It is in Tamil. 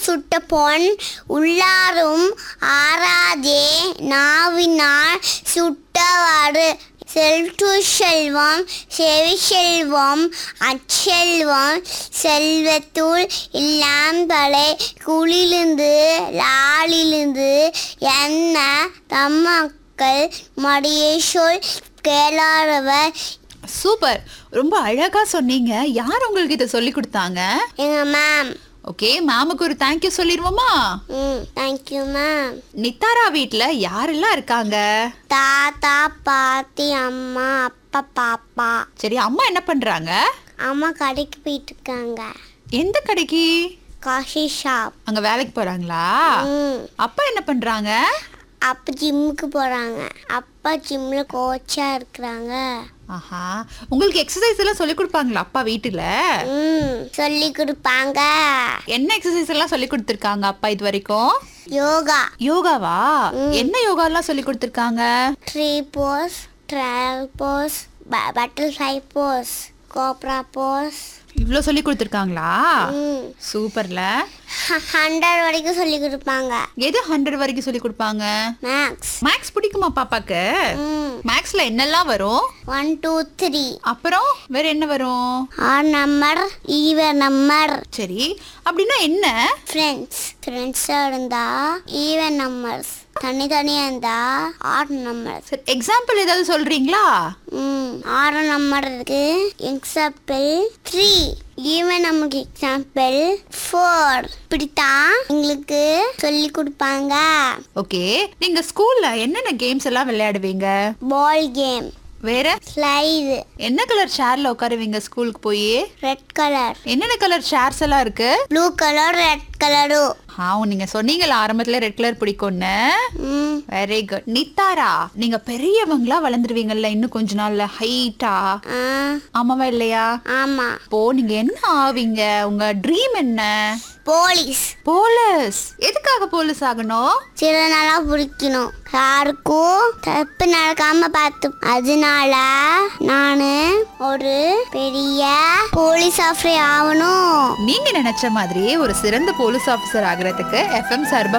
சுட்ட பொன் உள்ளாரும் ஆறாதே நாவினால் சுட்டவாறு செல்டு செல்வம் செவி செல்வம் அச்செல்வம் செல்வத்துள் இல்லாம்பலை குளிலிருந்து லாலிலிருந்து என்ன தம்மக்கள் மடியை சொல் கேளாதவர் சூப்பர் ரொம்ப அழகா சொன்னீங்க யார் உங்களுக்கு இதை சொல்லி கொடுத்தாங்க எங்க மேம் ஓகே மேமுக்கு ஒரு தேங்க்யூ சொல்லிடுவோமா ம் தேங்க்யூ மேம் நித்தாரா வீட்ல யாரெல்லாம் இருக்காங்க தாத்தா பாட்டி அம்மா அப்பா பாப்பா சரி அம்மா என்ன பண்றாங்க அம்மா கடைக்கு போயிட்டு இருக்காங்க எந்த கடைக்கு காஃபி ஷாப் அங்க வேலைக்கு போறாங்களா ம் அப்பா என்ன பண்றாங்க அப்பா ஜிம்முக்கு போறாங்க அப்பா ஜிம்ல கோச்சா இருக்கிறாங்க ஆஹா உங்களுக்கு எக்ஸசைஸ் எல்லாம் சொல்லி கொடுப்பாங்களா அப்பா வீட்டுல ம் சொல்லி கொடுப்பாங்க என்ன எக்ஸசைஸ் எல்லாம் சொல்லி கொடுத்துருக்காங்க அப்பா இது வரைக்கும் யோகா யோகாவா என்ன யோகா எல்லாம் சொல்லி கொடுத்துருக்காங்க tree pose trial pose butterfly pose cobra pose இவ்வளோ சொல்லி கொடுத்துருக்காங்களா ம் சூப்பர்ல ஹண்ட்ரட் வரைக்கும் சொல்லி கொடுப்பாங்க எது ஹண்ட்ரட் வரைக்கும் சொல்லி கொடுப்பாங்க மேக்ஸ் மேக்ஸ் பிடிக்குமா பாப்பாக்கு ம் மேக்ஸ்ல என்னெல்லாம் வரும் ஒன் டூ த்ரீ அப்புறம் வேற என்ன வரும் ஆர் நம்பர் ஈவன் நம்பர் சரி அப்படின்னா என்ன ஃப்ரெண்ட்ஸ் ஃப்ரெண்ட்ஸாக இருந்தா ஈவன் நம்பர்ஸ் தனித்தனியாக இருந்தா ஆட் நம்பர்ஸ் சரி எக்ஸாம்பிள் ஏதாவது சொல்றீங்களா ம் ஆறு நம்பர் இருக்கு எக்ஸாம்பிள் த்ரீ ஈவன் நமக்கு எக்ஸாம்பிள் ஃபோர் இப்படித்தான் எங்களுக்கு சொல்லி கொடுப்பாங்க ஓகே நீங்க ஸ்கூல்ல என்னென்ன கேம்ஸ் எல்லாம் விளையாடுவீங்க பால் கேம் வேற ஸ்லைடு என்ன கலர் சேர்ல உட்காருவீங்க ஸ்கூலுக்கு போய் ரெட் கலர் என்னென்ன கலர் சேர்ஸ் எல்லாம் இருக்கு ப்ளூ கலர் ரெட் கலரும் ஆ நீங்க சொன்னீங்கல்ல ஆரம்பத்துல ரெட் கலர் பிடிக்கும்னு ம் வெரி குட் நித்தாரா நீங்க பெரியவங்களா வளர்ந்துருவீங்கல்ல இன்னும் கொஞ்ச நாள்ல ஹைட்டா ஆ ஆமாவா இல்லையா ஆமாம் இப்போ நீங்க என்ன ஆவீங்க உங்க ட்ரீம் என்ன போலீஸ் போலீஸ் எதுக்காக போலீஸ் ஆகணும் சில நாளா பிடிக்கணும் யாருக்கும் தப்பு நடக்காம பார்த்து அதனால நான் ஒரு பெரிய போலீஸ் ஆஃபீஸர் ஆகணும் நீங்க நினைச்ச மாதிரி ஒரு சிறந்த போலீஸ் ஆபீசர் ஆகுறதுக்கு எஃப்எம் சார்பா